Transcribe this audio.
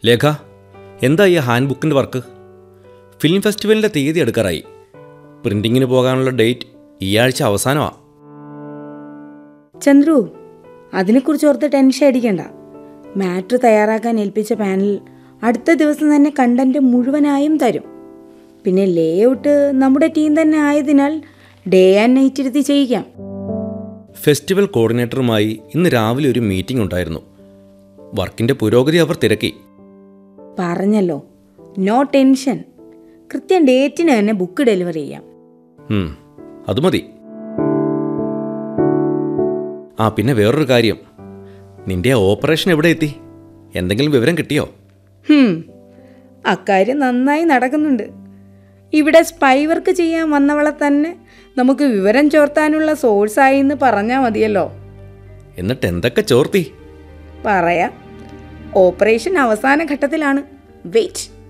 ലേഖ എന്താ ഈ ഹാൻഡ് ബുക്കിൻ്റെ വർക്ക് ഫിലിം ഫെസ്റ്റിവലിൻ്റെ തീയതി എടുക്കാറായി പ്രിൻറ്റിങ്ങിന് പോകാനുള്ള ഡേറ്റ് ഈ ആഴ്ച അവസാനമാണ് ചന്ദ്രു അതിനെക്കുറിച്ച് ഓർത്ത് ടെൻഷൻ അടിക്കണ്ട മാറ്റർ തയ്യാറാക്കാൻ ഏൽപ്പിച്ച പാനൽ അടുത്ത ദിവസം തന്നെ കണ്ടന്റ് മുഴുവനായും തരും പിന്നെ ലേ ഔട്ട് നമ്മുടെ ടീം തന്നെ ആയതിനാൽ ഡേ ആൻഡ് നൈറ്റ് ഇരുത്തി ചെയ്യിക്കാം ഫെസ്റ്റിവൽ കോർഡിനേറ്ററുമായി ഇന്ന് രാവിലെ ഒരു മീറ്റിംഗ് ഉണ്ടായിരുന്നു വർക്കിൻ്റെ പുരോഗതി അവർ തിരക്കി പറഞ്ഞല്ലോ നോ ടെൻഷൻ കൃത്യം ഡേറ്റിന് തന്നെ ബുക്ക് ഡെലിവറി ചെയ്യാം ഉം, അത് മതി ആ പിന്നെ വേറൊരു കാര്യം നിന്റെ ആ ഓപ്പറേഷൻ എവിടെ എത്തി എന്തെങ്കിലും വിവരം കിട്ടിയോ ഹും, അക്കാര്യം നന്നായി നടക്കുന്നുണ്ട് ഇവിടെ സ്പൈ വർക്ക് ചെയ്യാൻ വന്നവളെ തന്നെ നമുക്ക് വിവരം ചോർത്താനുള്ള സോഴ്സായി എന്ന് പറഞ്ഞാൽ മതിയല്ലോ എന്നിട്ട് എന്തൊക്കെ ചോർത്തി പറയാം ഓപ്പറേഷൻ അവസാന ഘട്ടത്തിലാണ് വെയിറ്റ്